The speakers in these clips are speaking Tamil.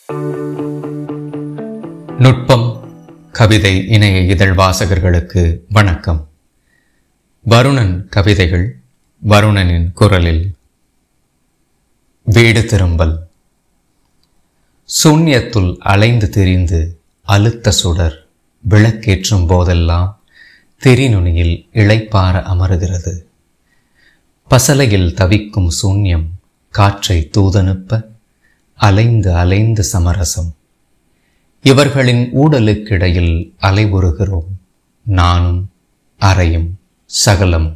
நுட்பம் கவிதை இணைய இதழ் வாசகர்களுக்கு வணக்கம் வருணன் கவிதைகள் வருணனின் குரலில் வீடு திரும்பல் சூன்யத்துள் அலைந்து திரிந்து அழுத்த சுடர் விளக்கேற்றும் போதெல்லாம் திரிநுனியில் இளைப்பார அமருகிறது பசலையில் தவிக்கும் சூன்யம் காற்றை தூதனுப்ப அலைந்து அலைந்து சமரசம் இவர்களின் ஊடலுக்கிடையில் அலைவுறுகிறோம் நானும் அறையும் சகலம்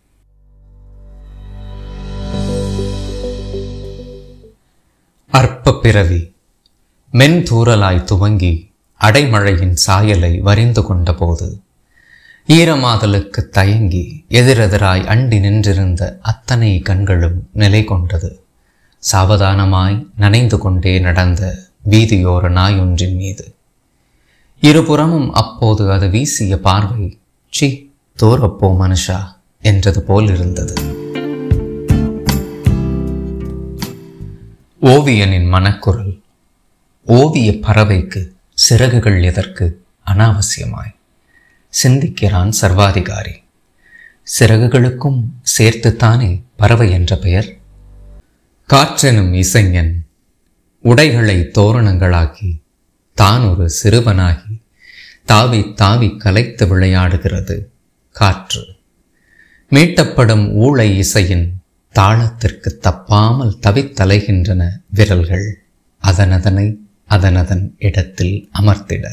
அற்ப பிறவி மென்தூறலாய் துவங்கி அடைமழையின் சாயலை வரிந்து கொண்டபோது ஈரமாதலுக்கு தயங்கி எதிரெதிராய் அண்டி நின்றிருந்த அத்தனை கண்களும் நிலை கொண்டது சாவதானமாய் நனைந்து கொண்டே நடந்த வீதியோர நாயொன்றின் மீது இருபுறமும் அப்போது அது வீசிய பார்வை சி தோரப்போ மனுஷா என்றது போல் இருந்தது ஓவியனின் மனக்குரல் ஓவிய பறவைக்கு சிறகுகள் எதற்கு அனாவசியமாய் சிந்திக்கிறான் சர்வாதிகாரி சிறகுகளுக்கும் சேர்த்துத்தானே பறவை என்ற பெயர் காற்றெனும் இசைஞன் உடைகளை தோரணங்களாக்கி தான் ஒரு சிறுவனாகி தாவி தாவி கலைத்து விளையாடுகிறது காற்று மீட்டப்படும் ஊளை இசையின் தாளத்திற்கு தப்பாமல் தவித்தலைகின்றன விரல்கள் அதனதனை அதனதன் இடத்தில் அமர்த்திட